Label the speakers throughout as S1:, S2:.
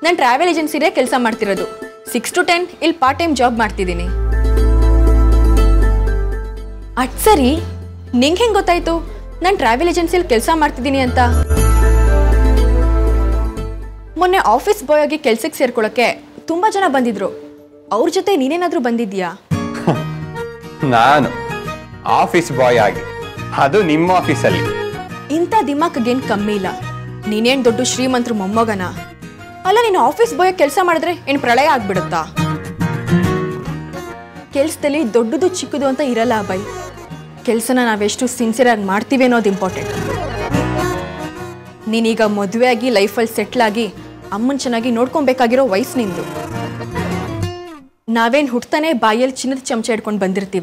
S1: ನಾನು ಟ್ರಾವೆಲ್ ಏಜೆನ್ಸಿಲೇ ಕೆಲಸ ಮಾಡ್ತಿರೋದು ಸಿಕ್ಸ್ ಟು ಟೆನ್ ಇಲ್ಲಿ ಪಾರ್ಟ್ ಟೈಮ್ ಜಾಬ್ ಮಾಡ್ತಿದ್ದೀನಿ ಅಟ್ ಸರಿ ನಿಂಗೆ ಹೆಂಗೆ ಗೊತ್ತಾಯ್ತು ನಾನು ಟ್ರಾವೆಲ್ ಏಜೆನ್ಸಿಲಿ ಕೆಲಸ ಮಾಡ್ತಿದ್ದೀನಿ ಅಂತ ಮೊನ್ನೆ ಆಫೀಸ್ ಬಾಯ್ ಆಗಿ ಕೆಲ್ಸಕ್ಕೆ ಸೇರ್ಕೊಳ್ಳೋಕ್ಕೆ ತುಂಬ ಜನ ಬಂದಿದ್ರು ಅವ್ರ ಜೊತೆ ನೀನೇನಾದರೂ ಬಂದಿದ್ಯಾ
S2: ನಾನು ಆಫೀಸ್ ಬಾಯ್ ಆಗಿ ಅದು ನಿಮ್ಮ ಆಫೀಸಲ್ಲಿ
S1: ಇಂಥ ದಿಮಾಕಗೇನು ಕಮ್ಮಿ ಇಲ್ಲ ನೀನೇನು ದೊಡ್ಡ ಶ್ರೀಮಂತರು ಮೊಮ್ಮಗನ ಅಲ್ಲ ನೀನು ಆಫೀಸ್ ಬಾಯ್ ಕೆಲಸ ಮಾಡಿದ್ರೆ ಏನು ಪ್ರಳಯ ಆಗ್ಬಿಡುತ್ತಾ ಕೆಲಸದಲ್ಲಿ ದೊಡ್ಡದು ಚಿಕ್ಕದು ಅಂತ ಇರಲ್ಲ ಬೈ ಕೆಲಸನ ನಾವೆಷ್ಟು ಸಿನ್ಸಿಯರ್ ಆಗಿ ಮಾಡ್ತೀವಿ ಅನ್ನೋದು ಇಂಪಾರ್ಟೆಂಟ್ ನೀನೀಗ ಮದುವೆ ಆಗಿ ಲೈಫಲ್ಲಿ ಸೆಟ್ಲ್ ಆಗಿ ಅಮ್ಮನ ಚೆನ್ನಾಗಿ ನೋಡ್ಕೊಬೇಕಾಗಿರೋ ವಯಸ್ಸು ನಿಂದು ನಾವೇನು ಹುಟ್ತಾನೆ ಬಾಯಲ್ಲಿ ಚಿನ್ನದ ಚಮಚ ಹಿಡ್ಕೊಂಡು ಬಂದಿರ್ತೀವ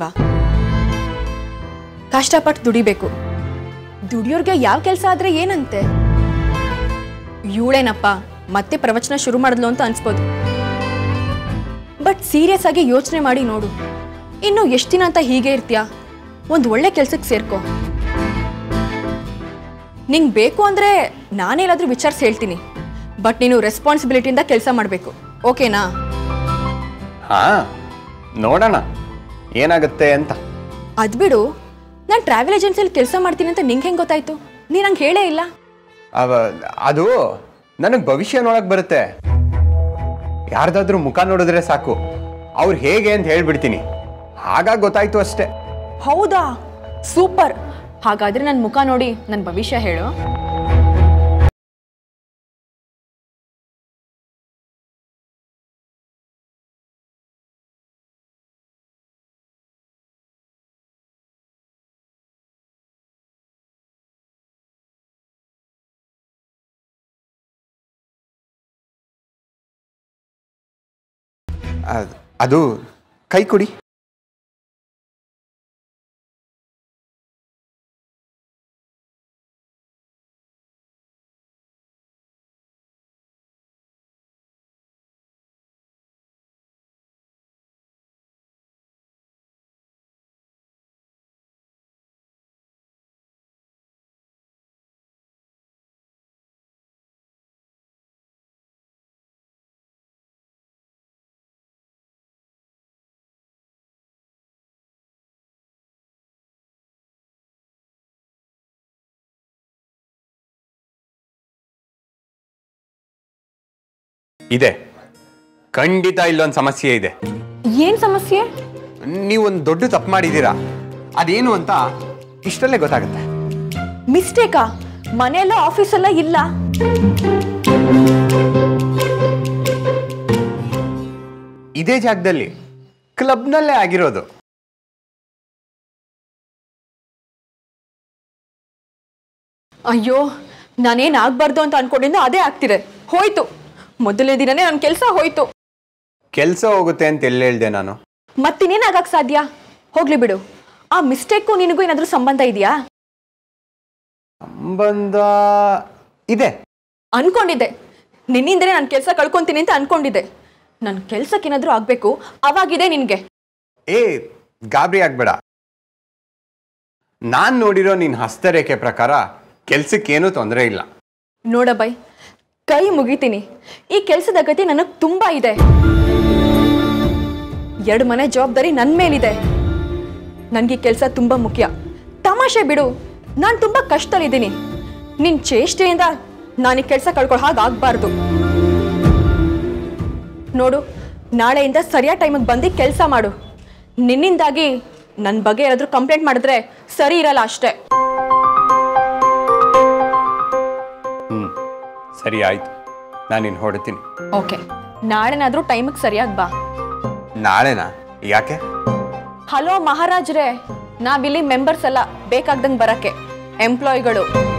S1: ಕಷ್ಟಪಟ್ಟು ದುಡಿಬೇಕು ದುಡಿಯೋರ್ಗೆ ಯಾವ ಕೆಲಸ ಆದ್ರೆ ಏನಂತೆ ಇವಳೇನಪ್ಪ ಮತ್ತೆ ಪ್ರವಚನ ಶುರು ಮಾಡಿದ್ಲು ಅಂತ ಅನ್ಸ್ಬೋದು ಬಟ್ ಸೀರಿಯಸ್ ಆಗಿ ಯೋಚನೆ ಮಾಡಿ ನೋಡು ಇನ್ನು ಎಷ್ಟು ದಿನ ಅಂತ ಹೀಗೆ ಇರ್ತೀಯಾ ಒಂದು ಒಳ್ಳೆ ಕೆಲ್ಸಕ್ಕೆ ಸೇರ್ಕೋ ನಿಂಗೆ ಬೇಕು ಅಂದರೆ ನಾನೇನಾದರೂ ವಿಚಾರಿಸಿ ಹೇಳ್ತೀನಿ ಬಟ್ ನೀನು ರೆಸ್ಪಾನ್ಸಿಬಿಲಿಟಿಯಿಂದ ಕೆಲಸ ಮಾಡಬೇಕು ಓಕೆನಾ
S2: ಹಾ ನೋಡೋಣ ಏನಾಗುತ್ತೆ ಅಂತ
S1: ಅದ್ಬಿಡು ನಾನು ಟ್ರಾವೆಲ್ ಏಜೆನ್ಸಿಯಲ್ಲಿ ಕೆಲಸ ಮಾಡ್ತೀನಿ ಅಂತ ನಿಂಗೆ ಹೆಂಗೆ ಗೊತ್ತಾಯ್ತು ನೀನು ನಂಗೆ ಹೇಳೇ ಇಲ್ಲ
S2: ಅವ ಅದು ನನಗೆ ಭವಿಷ್ಯ ನೋಡಕ್ ಬರುತ್ತೆ ಯಾರ್ದಾದ್ರೂ ಮುಖ ನೋಡಿದ್ರೆ ಸಾಕು ಅವ್ರು ಹೇಗೆ ಅಂತ ಹೇಳ್ಬಿಡ್ತೀನಿ ಹಾಗಾಗಿ ಗೊತ್ತಾಯ್ತು ಅಷ್ಟೇ
S1: ಹೌದಾ ಸೂಪರ್ ಹಾಗಾದ್ರೆ ನನ್ನ ಮುಖ ನೋಡಿ ನನ್ನ ಭವಿಷ್ಯ ಹೇಳು
S2: ಅದ್- ಅದು ಕೈ ಕೊಡಿ ಇದೆ ಖಂಡಿತ ಇಲ್ಲೊಂದು ಸಮಸ್ಯೆ ಇದೆ
S1: ಏನ್ ಸಮಸ್ಯೆ
S2: ನೀವೊಂದು ದೊಡ್ಡ ತಪ್ಪು ಮಾಡಿದ್ದೀರಾ ಅದೇನು ಅಂತ ಇಷ್ಟಲ್ಲೇ ಗೊತ್ತಾಗುತ್ತೆ
S1: ಮಿಸ್ಟೇಕಾ ಮನೆಯಲ್ಲ ಆಫೀಸಲ್ಲ ಇಲ್ಲ
S2: ಇದೇ ಜಾಗದಲ್ಲಿ ಕ್ಲಬ್ನಲ್ಲೇ ಆಗಿರೋದು
S1: ಅಯ್ಯೋ ನಾನೇನ್ ಆಗ್ಬಾರ್ದು ಅಂತ ಅನ್ಕೊಂಡಿದ್ದು ಅದೇ ಆಗ್ತಿದೆ ಹೋಯ್ತು ಮೊದಲನೇ ದಿನನೇ ನನ್ನ ಕೆಲಸ ಹೋಯ್ತು
S2: ಕೆಲಸ ಹೋಗುತ್ತೆ ಅಂತ ಎಲ್ಲಿ ಹೇಳ್ದೆ ನಾನು
S1: ಮತ್ತಿನ್ನೇನ್ ಆಗಕ್ ಸಾಧ್ಯ ಹೋಗ್ಲಿ ಬಿಡು ಆ ಮಿಸ್ಟೇಕು ನಿನಗೂ ಏನಾದ್ರೂ ಸಂಬಂಧ ಇದೆಯಾ
S2: ಸಂಬಂಧ ಇದೆ
S1: ಅನ್ಕೊಂಡಿದ್ದೆ ನಿನ್ನಿಂದನೇ ನಾನು ಕೆಲಸ ಕಳ್ಕೊಂತೀನಿ ಅಂತ ಅನ್ಕೊಂಡಿದ್ದೆ ನನ್ನ ಕೆಲ್ಸಕ್ಕೇನಾದ್ರೂ ಆಗ್ಬೇಕು ಅವಾಗಿದೆ ನಿನ್ಗೆ
S2: ಏ ಗಾಬರಿ ಆಗ್ಬೇಡ ನಾನ್ ನೋಡಿರೋ ನಿನ್ನ ಹಸ್ತರೇಖೆ ಪ್ರಕಾರ ಕೆಲ್ಸಕ್ಕೇನೂ ತೊಂದರೆ ಇಲ್ಲ
S1: ನೋಡ ಬೈ ಕೈ ಮುಗಿತೀನಿ ಈ ಕೆಲಸದ ಅಗತ್ಯ ನನಗೆ ತುಂಬಾ ಇದೆ ಎರಡು ಮನೆ ಜವಾಬ್ದಾರಿ ನನ್ನ ಮೇಲಿದೆ ನನಗೆ ಕೆಲಸ ತುಂಬಾ ಮುಖ್ಯ ತಮಾಷೆ ಬಿಡು ನಾನು ತುಂಬಾ ಕಷ್ಟದಲ್ಲಿದ್ದೀನಿ ನಿನ್ನ ಚೇಷ್ಟೆಯಿಂದ ನಾನು ಈ ಕೆಲಸ ಕಳ್ಕೊಳ್ಳೋ ಹಾಗೆ ಆಗ್ಬಾರ್ದು ನೋಡು ನಾಳೆಯಿಂದ ಸರಿಯಾದ ಟೈಮಿಗೆ ಬಂದು ಕೆಲಸ ಮಾಡು ನಿನ್ನಿಂದಾಗಿ ನನ್ನ ಬಗ್ಗೆ ಯಾರಾದರೂ ಕಂಪ್ಲೇಂಟ್ ಮಾಡಿದ್ರೆ ಸರಿ ಇರಲ್ಲ ಅಷ್ಟೇ
S2: ಹ್ಮ್ ಸರಿ ಆಯ್ತು ನಾನು ಇನ್ನು ಹೊಡ್ತೀನಿ
S1: ಓಕೆ ನಾಳೆನಾದರೂ ಟೈಮಿಗೆ ಸರಿಯಾಗಿ ಬಾ
S2: ನಾಳೆನಾ ಯಾಕೆ
S1: ಹಲೋ ಮಹಾರಾಜ್ರೆ ನಾವಿಲ್ಲಿ ಮೆಂಬರ್ಸ್ ಅಲ್ಲ ಬೇಕಾಗ್ದಂಗೆ ಬರಕ್ಕೆ ಎಂಪ್ಲಾಯಿಗಳು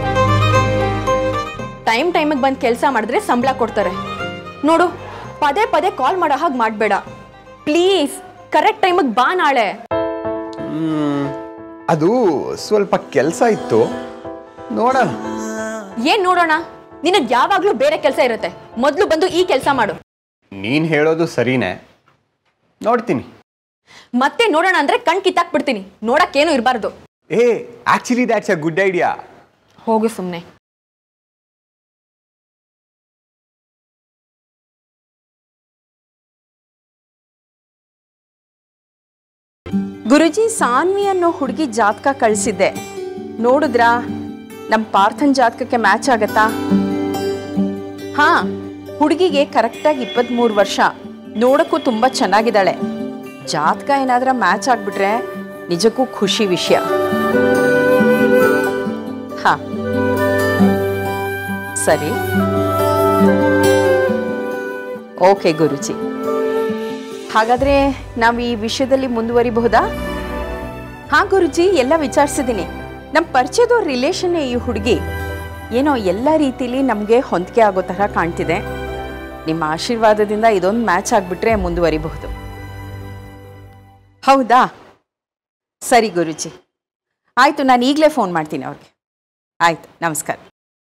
S1: ಟೈಮ್ ಟೈಮಿಗೆ ಬಂದು ಕೆಲಸ ಮಾಡಿದ್ರೆ ಸಂಬಳ ಕೊಡ್ತಾರೆ ನೋಡು ಪದೇ ಪದೇ ಕಾಲ್ ಮಾಡೋ ಹಾಗೆ ಮಾಡಬೇಡ ಪ್ಲೀಸ್ ಕರೆಕ್ಟ್ ಟೈಮಿಗೆ ಬಾ ನಾಳೆ
S2: ಹ್ಮ್, ಅದು ಸ್ವಲ್ಪ ಕೆಲಸ ಇತ್ತು ನೋಡೋಣ
S1: ಏನ್ ನೋಡೋಣ ನಿನಗೆ ಯಾವಾಗಲೂ ಬೇರೆ ಕೆಲಸ ಇರುತ್ತೆ ಮೊದಲು ಬಂದು ಈ ಕೆಲಸ ಮಾಡು
S2: ನೀನು ಹೇಳೋದು ಸರಿನೇ ನೋಡ್ತೀನಿ
S1: ಮತ್ತೆ ನೋಡೋಣ ಅಂದ್ರೆ ಕಣ್ ಕಿತ್ತಾಕ್ಬಿಡ್ತೀನಿ ನೋಡಕ್ಕೇನು ಇರಬಾರ್ದು
S2: ಏ actually that's a good idea
S1: ಹೋಗು ಸುಮ್ಮನೆ
S3: ಗುರುಜಿ ಸಾನ್ವಿ ಅನ್ನೋ ಹುಡುಗಿ ಜಾತಕ ಕಳಿಸಿದ್ದೆ ನೋಡಿದ್ರಾ ನಮ್ಮ ಪಾರ್ಥನ್ ಜಾತಕಕ್ಕೆ ಮ್ಯಾಚ್ ಆಗತ್ತಾ ಹಾ ಹುಡುಗಿಗೆ ಕರೆಕ್ಟಾಗಿ ಇಪ್ಪತ್ತ್ಮೂರು ವರ್ಷ ನೋಡೋಕ್ಕೂ ತುಂಬ ಚೆನ್ನಾಗಿದ್ದಾಳೆ ಜಾತಕ ಏನಾದ್ರೂ ಮ್ಯಾಚ್ ಆಗಿಬಿಟ್ರೆ ನಿಜಕ್ಕೂ ಖುಷಿ ವಿಷಯ ಹಾ ಸರಿ ಓಕೆ ಗುರುಜಿ ಹಾಗಾದ್ರೆ ನಾವು ಈ ವಿಷಯದಲ್ಲಿ ಮುಂದುವರಿಬಹುದಾ ಹಾ ಗುರುಜಿ ಎಲ್ಲ ವಿಚಾರಿಸಿದ್ದೀನಿ ನಮ್ಮ ಪರಿಚಯದವ್ರ ರಿಲೇಷನ್ನೇ ಈ ಹುಡುಗಿ ಏನೋ ಎಲ್ಲ ರೀತಿಲಿ ನಮಗೆ ಹೊಂದಿಕೆ ಆಗೋ ಥರ ಕಾಣ್ತಿದೆ ನಿಮ್ಮ ಆಶೀರ್ವಾದದಿಂದ ಇದೊಂದು ಮ್ಯಾಚ್ ಆಗಿಬಿಟ್ರೆ ಮುಂದುವರಿಬಹುದು ಹೌದಾ ಸರಿ ಗುರುಜಿ ಆಯಿತು ನಾನು ಈಗಲೇ ಫೋನ್ ಮಾಡ್ತೀನಿ ಅವ್ರಿಗೆ ಆಯಿತು ನಮಸ್ಕಾರ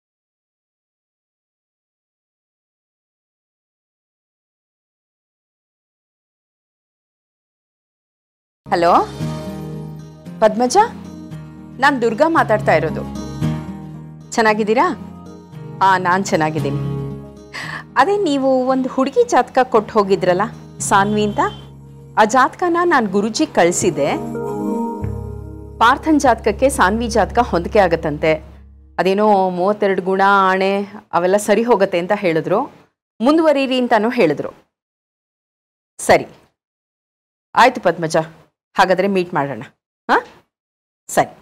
S3: ಹಲೋ ಪದ್ಮಜ ನಾನು ದುರ್ಗಾ ಮಾತಾಡ್ತಾ ಇರೋದು ಚೆನ್ನಾಗಿದ್ದೀರಾ ಹಾಂ ನಾನು ಚೆನ್ನಾಗಿದ್ದೀನಿ ಅದೇ ನೀವು ಒಂದು ಹುಡುಗಿ ಜಾತಕ ಕೊಟ್ಟು ಹೋಗಿದ್ರಲ್ಲ ಸಾನ್ವಿ ಅಂತ ಆ ಜಾತಕನ ನಾನು ಗುರುಜಿ ಕಳಿಸಿದ್ದೆ ಪಾರ್ಥನ್ ಜಾತಕಕ್ಕೆ ಸಾನ್ವಿ ಜಾತಕ ಹೊಂದಿಕೆ ಆಗತ್ತಂತೆ ಅದೇನೋ ಮೂವತ್ತೆರಡು ಗುಣ ಆಣೆ ಅವೆಲ್ಲ ಸರಿ ಹೋಗುತ್ತೆ ಅಂತ ಹೇಳಿದ್ರು ಮುಂದುವರೀರಿ ಅಂತಾನೂ ಹೇಳಿದ್ರು ಸರಿ ಆಯಿತು ಪದ್ಮಜ ಹಾಗಾದರೆ ಮೀಟ್ ಮಾಡೋಣ ಹಾಂ ಸರಿ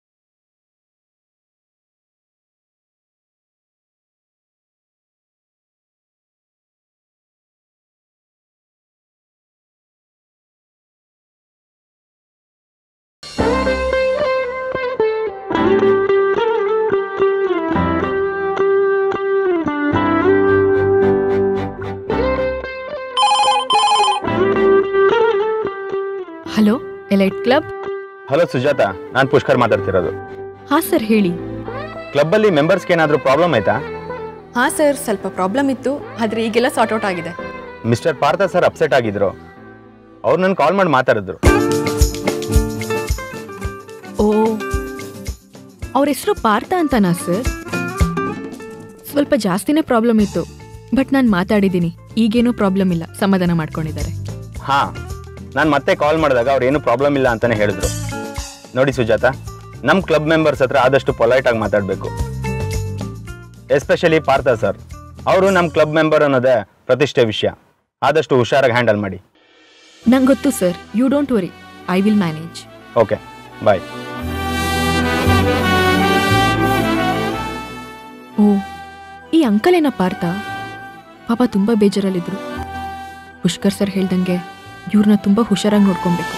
S4: hello elite club
S5: hello Sujatha ನಾನು ಪುಷ್ಕರ್ ಮಾತಾಡ್ತಿರೋದು
S4: ಹಾ ಸರ್ ಹೇಳಿ
S5: ಕ್ಲಬ್ಬಲ್ಲಿ ಮೆಂಬರ್ಸ್ಗೆ ಏನಾದರೂ ಪ್ರಾಬ್ಲಮ್ ಆಯ್ತಾ
S1: ಹಾಂ ಸರ್ ಸ್ವಲ್ಪ ಪ್ರಾಬ್ಲಮ್ ಇತ್ತು ಆದರೆ ಈಗೆಲ್ಲ ಸಾರ್ಟ್ ಔಟ್ ಆಗಿದೆ
S5: ಮಿಸ್ಟರ್ ಪಾರ್ಥ ಸರ್ ಅಪ್ಸೆಟ್ ಆಗಿದ್ರು ಅವ್ರು ನನ್ನ ಕಾಲ್ ಮಾಡಿ ಮಾತಾಡಿದ್ರು
S4: ಓ ಅವ್ರ ಹೆಸರು ಪಾರ್ಥ ಅಂತನಾ ಸರ್ ಸ್ವಲ್ಪ ಜಾಸ್ತಿನೇ ಪ್ರಾಬ್ಲಮ್ ಇತ್ತು ಬಟ್ ನಾನು ಮಾತಾಡಿದ್ದೀನಿ ಈಗೇನೂ ಪ್ರಾಬ್ಲಮ್ ಇಲ್ಲ ಸಮಾಧಾನ ಮಾಡ್ಕೊಂಡಿದ್ದಾರೆ
S5: ಹಾಂ ನಾನು ಮತ್ತೆ ಕಾಲ್ ಮಾಡಿದಾಗ ಅವ್ರು ಏನು ಪ್ರಾಬ್ಲಮ್ ಇಲ್ಲ ಅಂತಲೇ ಹೇಳಿದ್ರು ನೋಡಿ ಸುಜಾತ ನಮ್ಮ ಕ್ಲಬ್ ಮೆಂಬರ್ಸ್ ಹತ್ರ ಆದಷ್ಟು ಪೊಲೈಟ್ ಆಗಿ ಮಾತಾಡಬೇಕು ಎಸ್ಪೆಷಲಿ ಪಾರ್ಥ ಸರ್ ಅವರು ನಮ್ಮ ಕ್ಲಬ್ ಮೆಂಬರ್ ಅನ್ನೋದೇ ಪ್ರತಿಷ್ಠೆ ವಿಷಯ ಆದಷ್ಟು ಹುಷಾರಾಗಿ ಹ್ಯಾಂಡಲ್ ಮಾಡಿ
S4: ನಂಗೆ ಗೊತ್ತು sir you don't worry I will manage
S5: okay bye
S4: ಓ ಈ ಅಂಕಲ್ ಏನ ಪಾರ್ಥ ಪಾಪ ತುಂಬ ಬೇಜಾರಲ್ಲಿದ್ರು ಪುಷ್ಕರ್ ಸರ್ ಹೇಳ್ದಂಗೆ ಇವ್ರನ್ನ ತುಂಬ ಹುಷಾರಾಗಿ ನೋಡ್ಕೊಬೇಕು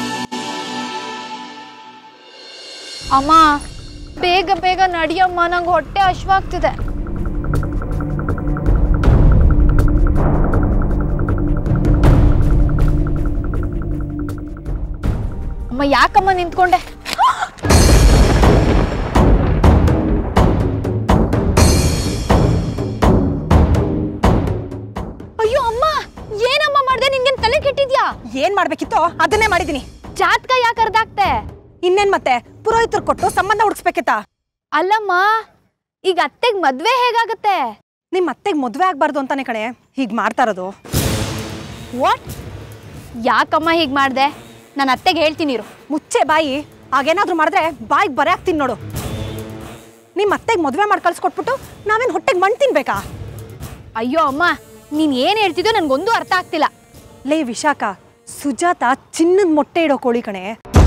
S6: ಅಮ್ಮ ಬೇಗ ಬೇಗ ನಡಿಯಮ್ಮ ನಂಗೆ ಹೊಟ್ಟೆ ಹಶ್ವಾಗ್ತಿದೆ ಅಮ್ಮ ಯಾಕಮ್ಮ ನಿಂತ್ಕೊಂಡೆ ಅಯ್ಯೋ ಅಮ್ಮ ಏನಮ್ಮ ಮಾಡ್ದೆ ನಿನ್ಗೇನ್ ತಲೆ ಕೆಟ್ಟಿದ್ಯಾ
S7: ಏನ್ ಮಾಡ್ಬೇಕಿತ್ತೋ ಅದನ್ನೇ ಮಾಡಿದೀನಿ
S6: ಜಾತಕ ಯಾಕೆ ಅರ್ಧಾಕ್ತೆ
S7: ಇನ್ನೇನ್ ಮತ್ತೆ ಪುರೋಹಿತರು ಕೊಟ್ಟು ಸಂಬಂಧ ಹುಡ್ಸ್ಬೇಕಿತ್ತ
S6: ಅಲ್ಲಮ್ಮ ಈಗ ಅತ್ತೆಗ್ ಮದ್ವೆ ಹೇಗಾಗತ್ತೆ
S7: ನಿಮ್ ಅತ್ತೆಗ್ ಮದ್ವೆ ಆಗ್ಬಾರ್ದು ಅಂತಾನೆ ಕಣೆ ಹೀಗ್ ಮಾಡ್ತಾ ಇರೋದು
S6: ವಾಟ್ ಯಾಕಮ್ಮ ಹೀಗ್ ಮಾಡ್ದೆ ನಾನು ಅತ್ತೆಗೆ ಹೇಳ್ತೀನಿ ಇರು
S7: ಮುಚ್ಚೆ ಬಾಯಿ ಹಾಗೇನಾದ್ರೂ ಮಾಡಿದ್ರೆ ಬಾಯಿಗೆ ಬರೆ ಹಾಕ್ತೀನಿ ನೋಡು ನಿಮ್ ಅತ್ತೆಗ್ ಮದ್ವೆ ಮಾಡಿ ಕಳ್ಸ್ಕೊಟ್ಬಿಟ್ಟು ನಾವೇನ್ ಹೊಟ್ಟೆಗೆ ಮಣ್ ತಿನ್ಬೇಕಾ
S6: ಅಯ್ಯೋ ಅಮ್ಮ ನೀನ್ ಏನ್ ಹೇಳ್ತಿದ್ಯೋ ನನ್ಗೊಂದು ಅರ್ಥ ಆಗ್ತಿಲ್ಲ
S7: ಲೇ ವಿಶಾಖ ಸುಜಾತ ಚಿನ್ನದ ಮೊಟ್ಟೆ ಇಡೋ ಕೋಳಿ ಕಣೆ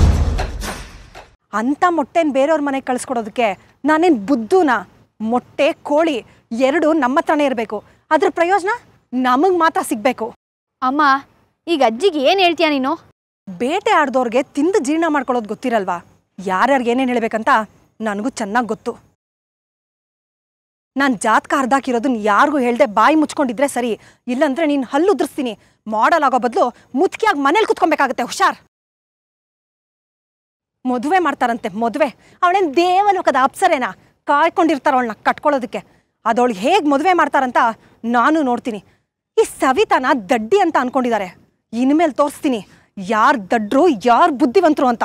S7: ಅಂತ ಮೊಟ್ಟೆನ್ ಬೇರೆಯವ್ರ ಮನೆಗೆ ಕಳ್ಸ್ಕೊಡೋದಕ್ಕೆ ನಾನೇನ್ ಬುದ್ಧುನ ಮೊಟ್ಟೆ ಕೋಳಿ ಎರಡು ನಮ್ಮ ಹತ್ರನೇ ಇರಬೇಕು ಅದ್ರ ಪ್ರಯೋಜನ ನಮಗ್ ಮಾತ್ರ ಸಿಗ್ಬೇಕು
S6: ಅಮ್ಮ ಈಗ ಅಜ್ಜಿಗೆ ಏನ್ ಹೇಳ್ತೀಯ ನೀನು
S7: ಬೇಟೆ ಆಡ್ದವ್ರಿಗೆ ತಿಂದು ಜೀರ್ಣ ಮಾಡ್ಕೊಳ್ಳೋದು ಗೊತ್ತಿರಲ್ವಾ ಯಾರ್ಯಾರಿಗೆ ಏನೇನು ಹೇಳ್ಬೇಕಂತ ನನಗೂ ಚೆನ್ನಾಗಿ ಗೊತ್ತು ನಾನು ಜಾತಕ ಹರ್ದಾಕಿರೋದನ್ನ ಯಾರಿಗೂ ಹೇಳ್ದೆ ಬಾಯಿ ಮುಚ್ಕೊಂಡಿದ್ರೆ ಸರಿ ಇಲ್ಲಂದ್ರೆ ನೀನು ಹಲ್ಲು ಉದ್ರಿಸ್ತೀನಿ ಮಾಡಲ್ ಆಗೋ ಬದಲು ಮುತ್ಕಿಯಾಗಿ ಮನೇಲಿ ಕುತ್ಕೊಬೇಕಾಗತ್ತೆ ಹುಷಾರ್ ಮದುವೆ ಮಾಡ್ತಾರಂತೆ ಮದುವೆ ಅವಳೇನ್ ದೇವಲೋಕದ ಅಪ್ಸರೇನ ಕಾಯ್ಕೊಂಡಿರ್ತಾರ ಅವಳನ್ನ ಕಟ್ಕೊಳ್ಳೋದಕ್ಕೆ ಅದವಳಿಗೆ ಹೇಗೆ ಮದುವೆ ಮಾಡ್ತಾರಂತ ನಾನು ನೋಡ್ತೀನಿ ಈ ಸವಿತಾನ ದಡ್ಡಿ ಅಂತ ಅನ್ಕೊಂಡಿದ್ದಾರೆ ಇನ್ಮೇಲೆ ತೋರಿಸ್ತೀನಿ ಯಾರ್ ದಡ್ರು ಯಾರ್ ಬುದ್ಧಿವಂತರು ಅಂತ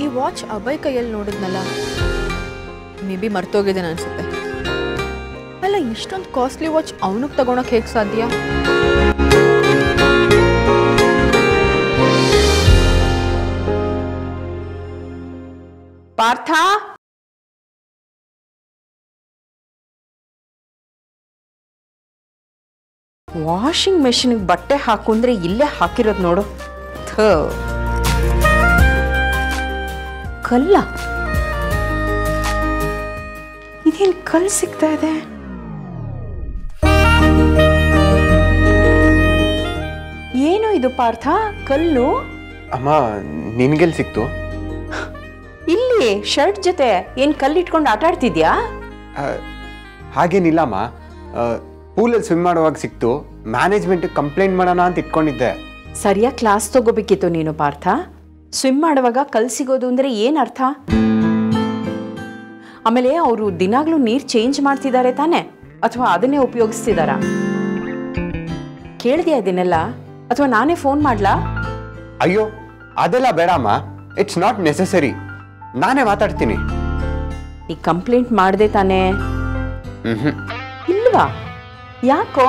S4: ಈ ವಾಚ್ ಅಭಯ್ ಕೈಯಲ್ಲಿ ನೋಡಿದ್ನಲ್ಲ ಮೇ ಬಿ ಮರ್ತೋಗಿದ್ದೇನೆ ಅನ್ಸುತ್ತೆ ಅಲ್ಲ ಇಷ್ಟೊಂದು ಕಾಸ್ಟ್ಲಿ ವಾಚ್ ಅವನಿಗೆ ತಗೊಳಕ್ ಹೇಗೆ ಸಾಧ್ಯ
S3: ಪಾರ್ಥ ವಾಷಿಂಗ್ ಮೆಷಿನ್ಗೆ ಬಟ್ಟೆ ಹಾಕು ಅಂದ್ರೆ ಇಲ್ಲೇ ಹಾಕಿರೋದು ನೋಡು ಥು. ಕಲ್ಲ ಇದೇನು ಕಲ್ಲು ಸಿಗ್ತಾ ಇದೆ ಏನು ಇದು ಪಾರ್ಥ ಕಲ್ಲು
S2: ಅಮ್ಮ ನಿನ್ಗೆಲ್ ಸಿಕ್ತು
S3: ಇಲ್ಲಿ ಶರ್ಟ್ ಜೊತೆ ಏನ್ ಕಲ್ಲು ಇಟ್ಕೊಂಡು ಆಟ ಆಡ್ತಿದ್ಯಾ
S2: ಆ, ಹಾಗೇನಿಲ್ಲಮ್ಮ ಪೂಲಲ್ಲಿ ಸ್ವಿಮ್ ಮಾಡುವಾಗ ಸಿಕ್ತು ಮ್ಯಾನೇಜ್ಮೆಂಟ್ ಕಂಪ್ಲೇಂಟ್ ಮಾಡೋಣ ಅಂತ ಇಟ್ಕೊಂಡಿದ್ದೆ
S3: ಸರಿಯಾಗಿ ಕ್ಲಾಸ್ ತಗೋಬೇಕಿತ್ತು ನೀನು ಪಾರ್ಥ ಸ್ವಿಮ್ ಮಾಡುವಾಗ ಕಲ್ ಸಿಗೋದು ಅಂದ್ರೆ ಏನ್ ಅರ್ಥ ಆಮೇಲೆ ಅವರು ದಿನಾಗ್ಲೂ ನೀರು ಚೇಂಜ್ ಮಾಡ್ತಿದ್ದಾರೆ ತಾನೆ ಅಥವಾ ಅದನ್ನೇ ಉಪಯೋಗಿಸ್ತಿದಾರ ಕೇಳಿದ್ಯಾ ಇದನ್ನೆಲ್ಲ ಅಥವಾ ನಾನೇ ಫೋನ್ ಮಾಡ್ಲಾ
S2: ಅಯ್ಯೋ ಅದೆಲ್ಲ ಬೇಡಮ್ಮ ಇಟ್ಸ್ ನಾಟ್ ನೆಸೆಸರಿ ನಾನೇ ಮಾತಾಡ್ತೀನಿ
S3: ಈ ಕಂಪ್ಲೇಂಟ್ ಮಾಡ್ದೆ ತಾನೆ
S2: ಹ್ಞೂ
S3: ಇಲ್ವಾ ಯಾಕೋ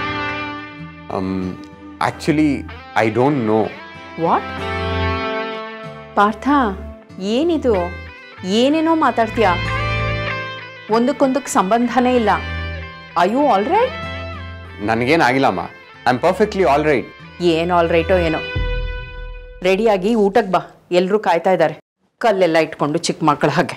S2: actually I don't know
S3: what Partha ಏನಿದು ಏನೇನೋ ಮಾತಾಡ್ತೀಯ ಒಂದಕ್ಕೊಂದಕ್ಕೆ ಸಂಬಂಧನೇ ಇಲ್ಲ ಐ ಯು ಆಲ್ ರೈಟ್
S2: ನನಗೇನಾಗಿಲ್ಲಮ್ಮ I am perfectly all right
S3: ಏನು ಆಲ್ ರೈಟೋ ಏನೋ ರೆಡಿಯಾಗಿ ಊಟಕ್ಕೆ ಬಾ ಎಲ್ಲರೂ ಕಾಯ್ತಾ ಇದ್ದಾರೆ ಕಲ್ಲೆಲ್ಲ ಇಟ್ಕೊಂಡು ಚಿಕ್ಕ ಮಕ್ಕಳ ಹಾಗೆ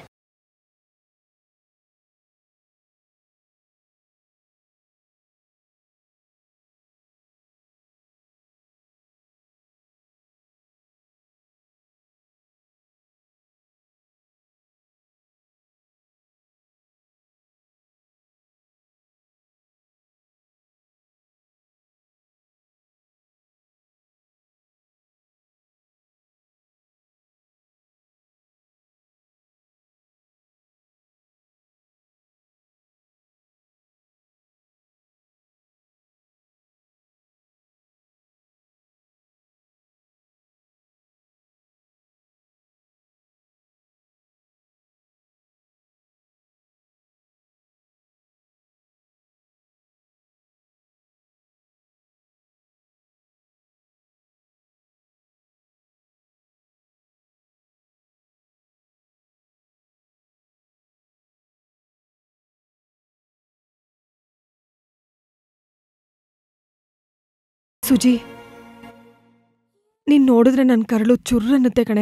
S7: ಸುಜಿ ನೀನ್ ನೋಡಿದ್ರೆ ನನ್ನ ಕರಳು ಚುರ್ರನ್ನುತ್ತೆ ಕಣೆ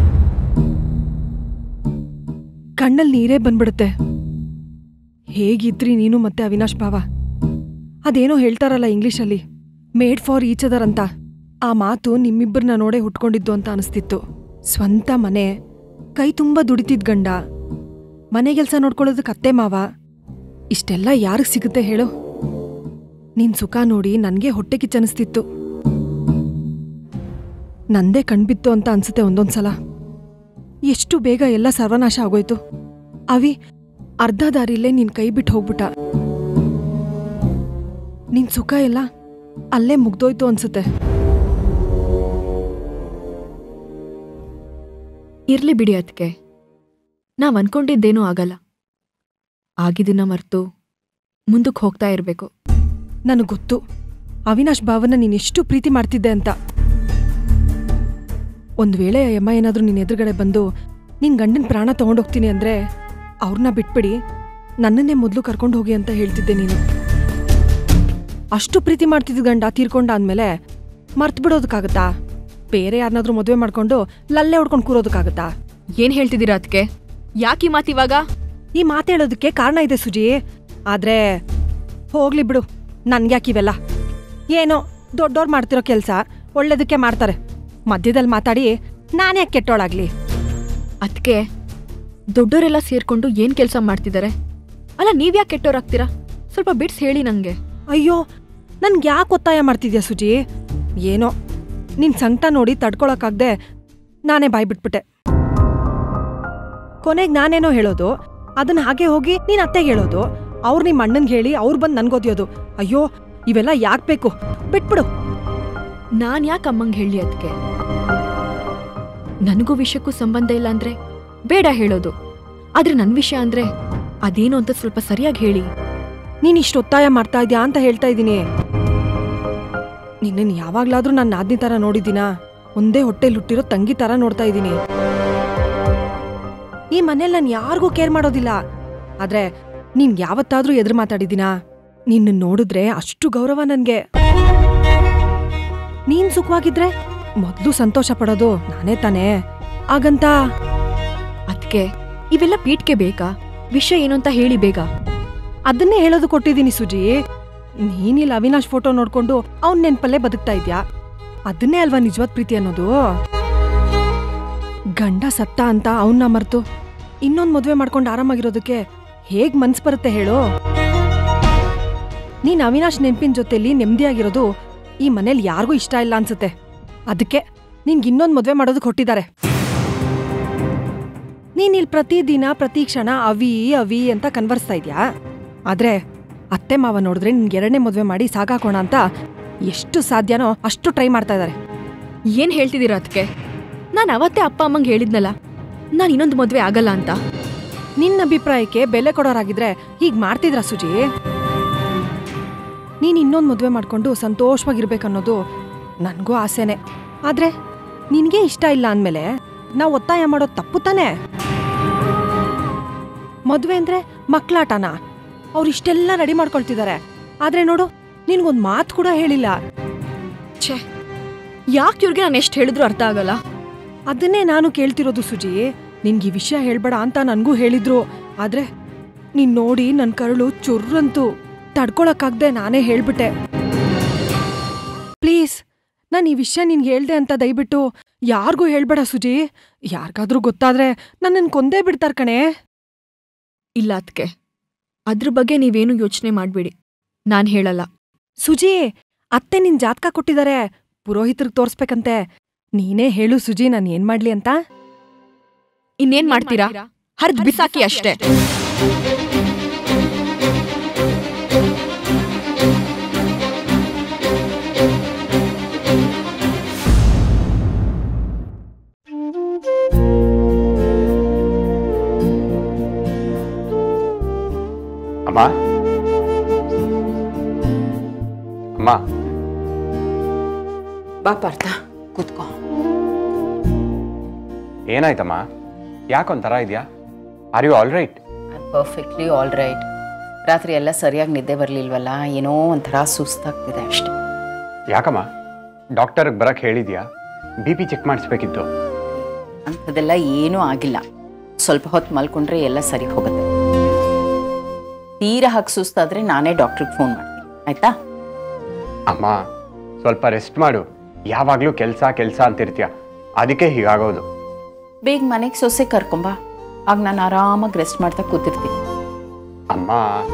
S7: ಕಣ್ಣಲ್ಲಿ ನೀರೇ ಬಂದ್ಬಿಡುತ್ತೆ ಹೇಗಿದ್ರಿ ನೀನು ಮತ್ತೆ ಅವಿನಾಶ್ ಭಾವ ಅದೇನೋ ಹೇಳ್ತಾರಲ್ಲ ಇಂಗ್ಲಿಷಲ್ಲಿ ಮೇಡ್ ಫಾರ್ ಈಚ್ ಅದರ್ ಅಂತ ಆ ಮಾತು ನಿಮ್ಮಿಬ್ಬರನ್ನ ನೋಡೇ ಹುಟ್ಕೊಂಡಿದ್ದು ಅಂತ ಅನಿಸ್ತಿತ್ತು ಸ್ವಂತ ಮನೆ ಕೈ ತುಂಬ ದುಡಿತಿದ್ ಗಂಡ ಮನೆ ಕೆಲಸ ನೋಡ್ಕೊಳ್ಳೋದಕ್ಕೆ ಅತ್ತೆ ಮಾವ ಇಷ್ಟೆಲ್ಲ ಯಾರಿಗೆ ಸಿಗುತ್ತೆ ಹೇಳು ನಿನ್ ಸುಖ ನೋಡಿ ನನ್ಗೆ ಹೊಟ್ಟೆ ಕಿಚ್ಚನಿಸ್ತಿತ್ತು ನಂದೇ ಕಣ್ಬಿತ್ತು ಅಂತ ಅನ್ಸುತ್ತೆ ಒಂದೊಂದ್ಸಲ ಎಷ್ಟು ಬೇಗ ಎಲ್ಲ ಸರ್ವನಾಶ ಆಗೋಯ್ತು ಅವಿ ಅರ್ಧ ದಾರಿಲೇ ನಿನ್ ಕೈ ಬಿಟ್ಟು ಹೋಗ್ಬಿಟ್ಟ ನಿನ್ ಸುಖ ಎಲ್ಲ ಅಲ್ಲೇ ಮುಗ್ದೋಯ್ತು ಅನ್ಸುತ್ತೆ
S4: ಇರ್ಲಿ ಬಿಡಿ ಅದಕ್ಕೆ ನಾವ್ ಅನ್ಕೊಂಡಿದ್ದೇನೂ ಆಗಲ್ಲ ಆಗಿದ್ದನ್ನ ಮರ್ತು ಮುಂದಕ್ಕೆ ಹೋಗ್ತಾ ಇರಬೇಕು
S7: ನನಗೆ ಗೊತ್ತು ಅವಿನಾಶ್ ಭಾವನ ನೀನ್ ಎಷ್ಟು ಪ್ರೀತಿ ಮಾಡ್ತಿದ್ದೆ ಅಂತ ಒಂದ್ ವೇಳೆ ಆ ಯಮ್ಮ ಏನಾದ್ರೂ ನಿನ್ ಎದುರುಗಡೆ ಬಂದು ನಿನ್ ಗಂಡನ ಪ್ರಾಣ ತಗೊಂಡೋಗ್ತೀನಿ ಅಂದ್ರೆ ಅವ್ರನ್ನ ಬಿಟ್ಬಿಡಿ ನನ್ನನ್ನೇ ಮೊದಲು ಕರ್ಕೊಂಡು ಹೋಗಿ ಅಂತ ಹೇಳ್ತಿದ್ದೆ ನೀನು ಅಷ್ಟು ಪ್ರೀತಿ ಮಾಡ್ತಿದ್ದ ಗಂಡ ತೀರ್ಕೊಂಡ ಅಂದ್ಮೇಲೆ ಮರ್ತು ಬಿಡೋದಕ್ಕಾಗತ್ತಾ ಬೇರೆ ಯಾರನ್ನಾದ್ರೂ ಮದುವೆ ಮಾಡ್ಕೊಂಡು ಲಲ್ಲೆ ಹೊಡ್ಕೊಂಡು ಕೂರೋದಕ್ಕಾಗತ್ತಾ
S4: ಏನ್ ಹೇಳ್ತಿದ್ದೀರಾ ಅದಕ್ಕೆ ಯಾಕೆ ಈ ಮಾತು ಇವಾಗ
S7: ಈ ಮಾತೇಳೋದಕ್ಕೆ ಕಾರಣ ಇದೆ ಸುಜಿ ಆದ್ರೆ ಹೋಗ್ಲಿ ಬಿಡು ನನ್ಗ್ಯಾಕೆ ಇವೆಲ್ಲ ಏನೋ ದೊಡ್ಡೋರ್ ಮಾಡ್ತಿರೋ ಕೆಲಸ ಒಳ್ಳೇದಕ್ಕೆ ಮಾಡ್ತಾರೆ ಮಧ್ಯದಲ್ಲಿ ಮಾತಾಡಿ ನಾನ್ಯಾಕೆ ಕೆಟ್ಟೋಳಾಗ್ಲಿ
S4: ಅದಕ್ಕೆ ದೊಡ್ಡೋರೆಲ್ಲ ಸೇರ್ಕೊಂಡು ಏನ್ ಕೆಲಸ ಮಾಡ್ತಿದ್ದಾರೆ ಅಲ್ಲ ನೀವ್ಯಾಕೆ ಕೆಟ್ಟೋರಾಗ್ತೀರಾ ಸ್ವಲ್ಪ ಬಿಡ್ಸ್ ಹೇಳಿ ನಂಗೆ
S7: ಅಯ್ಯೋ ನನ್ಗೆ ಯಾಕೆ ಒತ್ತಾಯ ಮಾಡ್ತಿದ್ಯಾ ಸುಜಿ ಏನೋ ನಿನ್ ಸಂಕಟ ನೋಡಿ ತಡ್ಕೊಳಕ್ಕಾಗ್ದೆ ನಾನೇ ಬಾಯ್ ಬಿಟ್ಬಿಟ್ಟೆ ಕೊನೆಗೆ ನಾನೇನೋ ಹೇಳೋದು ಅದನ್ನ ಹಾಗೆ ಹೋಗಿ ನೀನ್ ಅತ್ತೆಗೆ ಹೇಳೋದು ಅವ್ರು ನಿಮ್ಮ ಅಣ್ಣನ್ಗೆ ಹೇಳಿ ಅವ್ರು ಬಂದು ನನ್ಗೋದ್ಯೋದು ಅಯ್ಯೋ ಇವೆಲ್ಲ ಯಾಕೆ ಬೇಕು ಬಿಟ್ಬಿಡು
S4: ನಾನ್ ಯಾಕೆ ಅಮ್ಮಂಗೆ ಹೇಳಿ ಅದಕ್ಕೆ ನನಗೂ ವಿಷಯಕ್ಕೂ ಸಂಬಂಧ ಇಲ್ಲ ಅಂದ್ರೆ ಬೇಡ ಹೇಳೋದು ಆದ್ರೆ ನನ್ನ ವಿಷಯ ಅಂದ್ರೆ ಅದೇನು ಅಂತ ಸ್ವಲ್ಪ ಸರಿಯಾಗಿ ಹೇಳಿ
S7: ನೀನ್ ಇಷ್ಟು ಒತ್ತಾಯ ಮಾಡ್ತಾ ಇದ್ಯಾ ಅಂತ ಹೇಳ್ತಾ ಇದ್ದೀನಿ ನಿನ್ನನ್ನು ಯಾವಾಗ್ಲಾದ್ರೂ ನನ್ನ ನಾದ್ನಿ ತರ ನೋಡಿದ್ದೀನಾ ಒಂದೇ ಹೊಟ್ಟೆಲ್ ಹುಟ್ಟಿರೋ ತಂಗಿ ತರ ನೋಡ್ತಾ ಇದ್ದೀನಿ ಈ ಮನೇಲಿ ನಾನು ಯಾರಿಗೂ ಕೇರ್ ಮಾಡೋದಿಲ್ಲ ಆದ್ರೆ ನೀನ್ ಯಾವತ್ತಾದ್ರೂ ಎದುರು ಮಾತಾಡಿದ್ದೀನಾ ನಿನ್ನ ನೋಡಿದ್ರೆ ಅಷ್ಟು ಗೌರವ ನನ್ಗೆ ನೀನ್ ಸುಖವಾಗಿದ್ರೆ ಮೊದ್ಲು ಸಂತೋಷ ಪಡೋದು ನಾನೇ ತಾನೇ ಆಗಂತ
S4: ಅದಕ್ಕೆ ಇವೆಲ್ಲ ಪೀಠ್ಗೆ ಬೇಕಾ ವಿಷಯ ಏನು ಅಂತ ಹೇಳಿ ಬೇಗ
S7: ಅದನ್ನೇ ಹೇಳೋದು ಕೊಟ್ಟಿದ್ದೀನಿ ಸುಜಿ ನೀನಿಲ್ಲ ಅವಿನಾಶ್ ಫೋಟೋ ನೋಡ್ಕೊಂಡು ಅವ್ನ್ ನೆನ್ಪಲ್ಲೇ ಬದುಕ್ತಾ ಇದ್ಯಾ ಅದನ್ನೇ ಅಲ್ವಾ ನಿಜವಾದ ಪ್ರೀತಿ ಅನ್ನೋದು ಗಂಡ ಸತ್ತ ಅಂತ ಅವನ್ನ ಮರ್ತು ಇನ್ನೊಂದ್ ಮದ್ವೆ ಮಾಡ್ಕೊಂಡು ಆರಾಮಾಗಿರೋದಕ್ಕೆ ಹೇಗ್ ಮನ್ಸ್ ಬರುತ್ತೆ ಹೇಳು ನೀನ್ ಅವಿನಾಶ್ ನೆನ್ಪಿನ ಜೊತೆಲಿ ನೆಮ್ಮದಿಯಾಗಿರೋದು ಈ ಮನೇಲಿ ಯಾರಿಗೂ ಇಷ್ಟ ಇಲ್ಲ ಅನ್ಸುತ್ತೆ ಅದಕ್ಕೆ ನಿನ್ಗೆ ಇನ್ನೊಂದ್ ಮದ್ವೆ ಮಾಡೋದಕ್ಕೆ ಹೊಟ್ಟಿದ್ದಾರೆ ನೀನ್ ಇಲ್ಲಿ ಪ್ರತಿದಿನ ಪ್ರತಿ ಕ್ಷಣ ಅವಿ ಅವಿ ಅಂತ ಕನ್ವರ್ಸ್ತಾ ಇದ್ಯಾ ಆದ್ರೆ ಅತ್ತೆ ಮಾವ ನೋಡಿದ್ರೆ ನಿನ್ಗೆ ಎರಡನೇ ಮದ್ವೆ ಮಾಡಿ ಸಾಕಾಕೋಣ ಅಂತ ಎಷ್ಟು ಸಾಧ್ಯನೋ ಅಷ್ಟು ಟ್ರೈ ಮಾಡ್ತಾ ಇದ್ದಾರೆ
S4: ಏನ್ ಹೇಳ್ತಿದ್ದೀರಾ ಅದಕ್ಕೆ ನಾನು ಅವತ್ತೇ ಅಪ್ಪ ಅಮ್ಮಂಗೆ ಹೇಳಿದ್ನಲ್ಲ ನಾನು ಇನ್ನೊಂದು ಮದುವೆ ಆಗಲ್ಲ ಅಂತ
S7: ನಿನ್ನ ಅಭಿಪ್ರಾಯಕ್ಕೆ ಬೆಲೆ ಕೊಡೋರಾಗಿದ್ರೆ ಹೀಗ್ ಮಾಡ್ತಿದ್ರ ಸುಜಿ ನೀನ್ ಇನ್ನೊಂದ್ ಮದ್ವೆ ಮಾಡ್ಕೊಂಡು ಸಂತೋಷವಾಗಿರ್ಬೇಕನ್ನೋದು ನನ್ಗೂ ಆಸೆನೆ ಆದ್ರೆ ನಿನ್ಗೆ ಇಷ್ಟ ಇಲ್ಲ ಅಂದ್ಮೇಲೆ ನಾವ್ ಒತ್ತಾಯ ಮಾಡೋದ್ ತಪ್ಪು ತಾನೇ ಮದ್ವೆ ಅಂದ್ರೆ ಮಕ್ಳಾಟನ ಅವ್ರು ಇಷ್ಟೆಲ್ಲ ರೆಡಿ ಮಾಡ್ಕೊಳ್ತಿದ್ದಾರೆ ಆದ್ರೆ ನೋಡು ನಿನ್ಗೊಂದ್ ಮಾತು ಕೂಡ ಹೇಳಿಲ್ಲ
S4: ಛೇ ಯಾಕೆ ಇವ್ರಿಗೆ ನಾನು ಎಷ್ಟು ಹೇಳಿದ್ರು ಅರ್ಥ ಆಗಲ್ಲ
S7: ಅದನ್ನೇ ನಾನು ಕೇಳ್ತಿರೋದು ಸುಜಿ ನಿನ್ಗೆ ಈ ವಿಷಯ ಹೇಳ್ಬೇಡ ಅಂತ ನನ್ಗೂ ಹೇಳಿದ್ರು ಆದ್ರೆ ನೀನ್ ನೋಡಿ ನನ್ ಕರಳು ಚುರ್ರಂತು ತಡ್ಕೊಳಕ್ಕಾಗ್ದೆ ನಾನೇ ಹೇಳ್ಬಿಟ್ಟೆ ಪ್ಲೀಸ್ ನಾನು ಈ ವಿಷಯ ನಿನ್ಗೆ ಹೇಳ್ದೆ ಅಂತ ದಯವಿಟ್ಟು ಯಾರಿಗೂ ಹೇಳ್ಬೇಡ ಸುಜಿ ಯಾರಿಗಾದ್ರೂ ಗೊತ್ತಾದ್ರೆ ನನ್ನನ್ ಕೊಂದೇ ಬಿಡ್ತಾರ್ ಕಣೆ
S4: ಇಲ್ಲ ಅದಕ್ಕೆ ಅದ್ರ ಬಗ್ಗೆ ನೀವೇನು ಯೋಚನೆ ಮಾಡಬೇಡಿ ನಾನು ಹೇಳಲ್ಲ
S7: ಸುಜಿ ಅತ್ತೆ ನಿನ್ ಜಾತಕ ಕೊಟ್ಟಿದ್ದಾರೆ ಪುರೋಹಿತರಿಗೆ ತೋರ್ಸ್ಬೇಕಂತೆ ನೀನೇ ಹೇಳು ಸುಜಿ ನಾನು ಏನ್ ಮಾಡ್ಲಿ ಅಂತ
S4: ಇನ್ನೇನ್ ಮಾಡ್ತೀರಾ ಹರ್ದ್ ಬಿಸಾಕಿ ಅಷ್ಟೇ
S2: ಅಮ್ಮ ಅಮ್ಮ
S3: ಬಾ ಪಾರ್ಥ ಕೂತ್ಕೋ
S2: ಏನಾಯ್ತಮ್ಮ ಯಾಕೊಂಥರ ಇದೆಯಾ are you all right
S3: perfectly all right ರಾತ್ರಿ ಎಲ್ಲ ಸರಿಯಾಗಿ ನಿದ್ದೆ ಬರಲಿಲ್ವಲ್ಲ ಏನೋ ಒಂಥರ ಸುಸ್ತಾಗ್ತಿದೆ ಅಷ್ಟೆ
S2: ಯಾಕಮ್ಮ ಡಾಕ್ಟರ್ಗೆ ಬರಕ್ಕೆ ಹೇಳಿದ್ಯಾ ಬಿ ಪಿ ಚೆಕ್ ಮಾಡಿಸ್ಬೇಕಿತ್ತು
S3: ಅಂಥದ್ದೆಲ್ಲ ಏನೂ ಆಗಿಲ್ಲ ಸ್ವಲ್ಪ ಹೊತ್ತು ಮಲ್ಕೊಂಡ್ರೆ ಎಲ್ಲ ಸರಿ ಹೋಗುತ್ತೆ ತೀರಾ ಹಾಕಿ ಸುಸ್ತಾದ್ರೆ ನಾನೇ ಡಾಕ್ಟ್ರಿಗೆ ಫೋನ್ ಮಾಡ್ತೀನಿ ಆಯ್ತಾ
S2: ಅಮ್ಮ ಸ್ವಲ್ಪ ರೆಸ್ಟ್ ಮಾಡು ಯಾವಾಗಲೂ ಕೆಲಸ ಕೆಲಸ ಅಂತಿರ್ತೀಯ ಅದಕ್ಕೆ ಹೀಗಾಗೋದು
S3: ಬೇಗ ಮನೆಗೆ ಸೊಸೆ ಕರ್ಕೊಂಬಾ ಆಗ ನಾನು ಆರಾಮಾಗಿ ರೆಸ್ಟ್ ಮಾಡ್ತಾ ಕೂತಿರ್ತೀನಿ
S2: ಅಮ್ಮ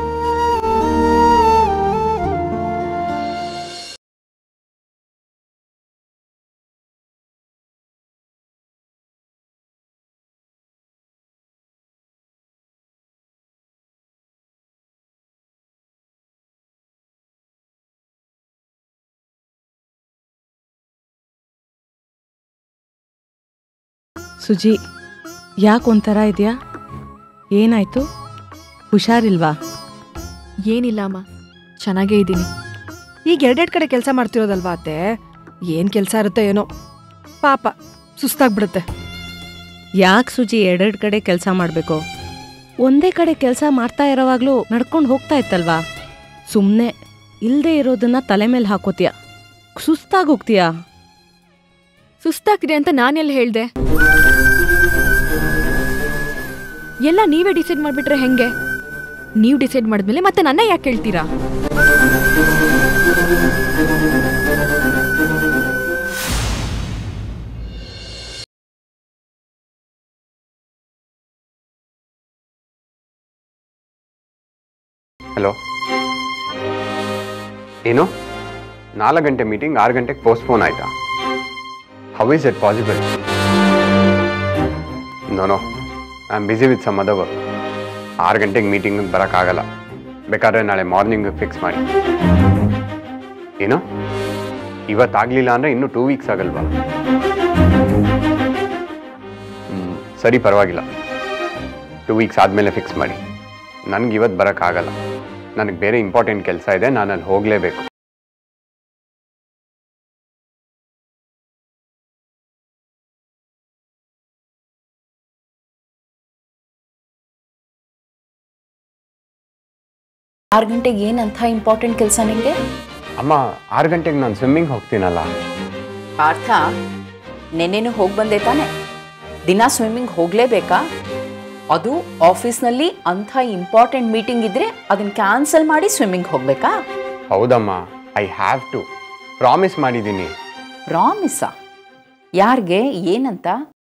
S8: ಸುಜಿ ಯಾಕೆ ಒಂಥರ ಇದೆಯಾ ಏನಾಯ್ತು ಹುಷಾರಿಲ್ವಾ
S4: ಏನಿಲ್ಲ ಅಮ್ಮ ಚೆನ್ನಾಗೇ ಇದ್ದೀನಿ
S7: ಈಗ ಎರಡೆರಡು ಕಡೆ ಕೆಲಸ ಮಾಡ್ತಿರೋದಲ್ವಾ ಅತ್ತೆ ಏನ್ ಕೆಲಸ ಇರುತ್ತೆ ಏನೋ ಪಾಪ ಸುಸ್ತಾಗ್ಬಿಡುತ್ತೆ
S8: ಯಾಕೆ ಸುಜಿ ಎರಡೆರಡು ಕಡೆ ಕೆಲಸ ಮಾಡಬೇಕು ಒಂದೇ ಕಡೆ ಕೆಲಸ ಮಾಡ್ತಾ ಇರೋವಾಗ್ಲೂ ನಡ್ಕೊಂಡು ಹೋಗ್ತಾ ಇತ್ತಲ್ವಾ ಸುಮ್ಮನೆ ಇಲ್ಲದೆ ಇರೋದನ್ನ ತಲೆ ಮೇಲೆ ಹಾಕೋತೀಯ ಸುಸ್ತಾಗಿ ಹೋಗ್ತೀಯಾ
S4: ಸುಸ್ತಾಗ್ತಿದೆ ಅಂತ ನಾನೆಲ್ಲ ಹೇಳ್ದೆ ಎಲ್ಲ ನೀವೇ ಡಿಸೈಡ್ ಮಾಡ್ಬಿಟ್ರೆ ಹೆಂಗೆ ನೀವು ಡಿಸೈಡ್ ಮಾಡಿದ್ಮೇಲೆ ಮತ್ತೆ ನನ್ನ ಯಾಕೆ ಕೇಳ್ತೀರಾ
S2: ಹಲೋ ಏನು ನಾಲ್ಕು ಗಂಟೆ ಮೀಟಿಂಗ್ ಆರು ಗಂಟೆಗೆ ಪೋಸ್ಟ್ಪೋನ್ ಆಯ್ತಾ how is it possible no no I am busy with some other work ಆರು ಗಂಟೆಗೆ ಮೀಟಿಂಗ್ ಬರೋಕ್ಕಾಗಲ್ಲ ಬೇಕಾದ್ರೆ ನಾಳೆ ಮಾರ್ನಿಂಗ್ ಫಿಕ್ಸ್ ಮಾಡಿ ಏನು ಇವತ್ತಾಗಲಿಲ್ಲ ಅಂದರೆ ಇನ್ನೂ ಟೂ ವೀಕ್ಸ್ ಆಗಲ್ವಾ ಸರಿ ಪರವಾಗಿಲ್ಲ ಟೂ ವೀಕ್ಸ್ ಆದಮೇಲೆ ಫಿಕ್ಸ್ ಮಾಡಿ ನನಗೆ ಇವತ್ತು ಬರೋಕ್ಕಾಗಲ್ಲ ನನಗೆ ಬೇರೆ ಇಂಪಾರ್ಟೆಂಟ್ ಕೆಲಸ ಇದೆ ನಾನು ಅಲ್ಲಿ ಹೋಗಲೇಬೇಕು
S3: ಆರು ಗಂಟೆಗೆ ಏನಂತ ಇಂಪಾರ್ಟೆಂಟ್ ಕೆಲಸ ನಿಮಗೆ
S2: ಅಮ್ಮ ಆರು ಗಂಟೆಗೆ ನಾನು ಸ್ವಿಮ್ಮಿಂಗ್ ಹೋಗ್ತೀನಲ್ಲ
S3: ಪಾರ್ಥ ನೆನ್ನೆನೂ ಹೋಗಿ ಬಂದೆ ತಾನೆ ದಿನ ಸ್ವಿಮ್ಮಿಂಗ್ ಹೋಗಲೇಬೇಕಾ ಅದು ಆಫೀಸ್ನಲ್ಲಿ ಅಂಥ ಇಂಪಾರ್ಟೆಂಟ್ ಮೀಟಿಂಗ್ ಇದ್ದರೆ ಅದನ್ನು ಕ್ಯಾನ್ಸಲ್ ಮಾಡಿ ಸ್ವಿಮ್ಮಿಂಗ್ ಹೋಗಬೇಕಾ
S2: ಹೌದಮ್ಮ ಐ ಹ್ಯಾವ್ ಟು ಪ್ರಾಮಿಸ್ ಮಾಡಿದ್ದೀನಿ
S3: ಪ್ರಾಮಿಸ್ಸಾ ಯಾರಿಗೆ ಏನಂತ